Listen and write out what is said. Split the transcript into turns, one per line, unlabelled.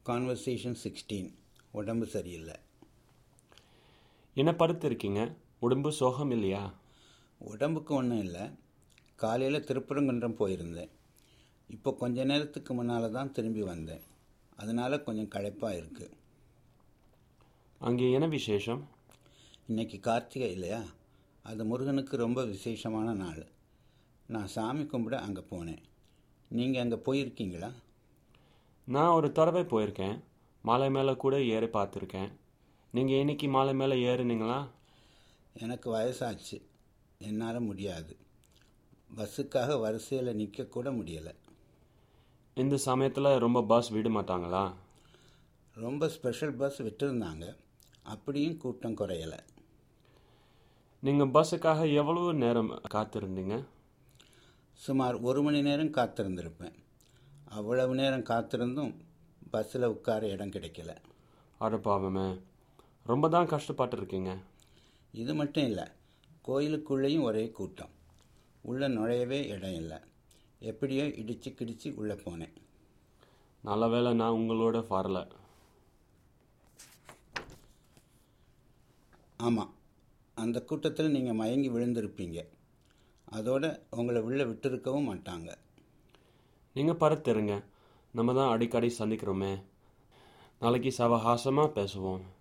conversation sixteen உடம்பு சரியில்லை
என்ன படுத்திருக்கீங்க உடம்பு சோகம் இல்லையா
உடம்புக்கு ஒன்றும் இல்லை காலையில் திருப்பரங்குன்றம் போயிருந்தேன் இப்போ கொஞ்ச நேரத்துக்கு முன்னால் தான் திரும்பி வந்தேன் அதனால் கொஞ்சம் களைப்பாக இருக்குது
அங்கே என்ன விசேஷம்
இன்னைக்கு கார்த்திகை இல்லையா அது முருகனுக்கு ரொம்ப விசேஷமான நாள் நான் சாமி கும்பிட அங்கே போனேன் நீங்கள் அங்கே போயிருக்கீங்களா
நான் ஒரு தடவை போயிருக்கேன் மலை மேலே கூட ஏறி பார்த்துருக்கேன் நீங்கள் இன்னைக்கு மலை மேலே ஏறுனீங்களா
எனக்கு வயசாச்சு என்னால் முடியாது பஸ்ஸுக்காக வரிசையில் நிற்கக்கூட முடியலை
இந்த சமயத்தில் ரொம்ப பஸ் விட மாட்டாங்களா
ரொம்ப ஸ்பெஷல் பஸ் விட்டுருந்தாங்க அப்படியும் கூட்டம் குறையலை
நீங்கள் பஸ்ஸுக்காக எவ்வளவு நேரம் காத்திருந்தீங்க
சுமார் ஒரு மணி நேரம் காத்திருந்திருப்பேன் அவ்வளவு நேரம் காத்திருந்தும் பஸ்ஸில் உட்கார இடம் கிடைக்கல
அடப்பாவமே ரொம்ப தான் கஷ்டப்பட்டுருக்கீங்க
இது மட்டும் இல்லை கோயிலுக்குள்ளேயும் ஒரே கூட்டம் உள்ளே நுழையவே இடம் இல்லை எப்படியோ இடிச்சு கிடிச்சு உள்ளே போனேன்
நல்ல வேளை நான் உங்களோட வரல
ஆமாம் அந்த கூட்டத்தில் நீங்கள் மயங்கி விழுந்திருப்பீங்க அதோட உங்களை உள்ளே விட்டிருக்கவும் மாட்டாங்க
நீங்கள் படுத்துருங்க நம்ம தான் அடிக்கடி சந்திக்கிறோமே நாளைக்கு சவகாசமாக பேசுவோம்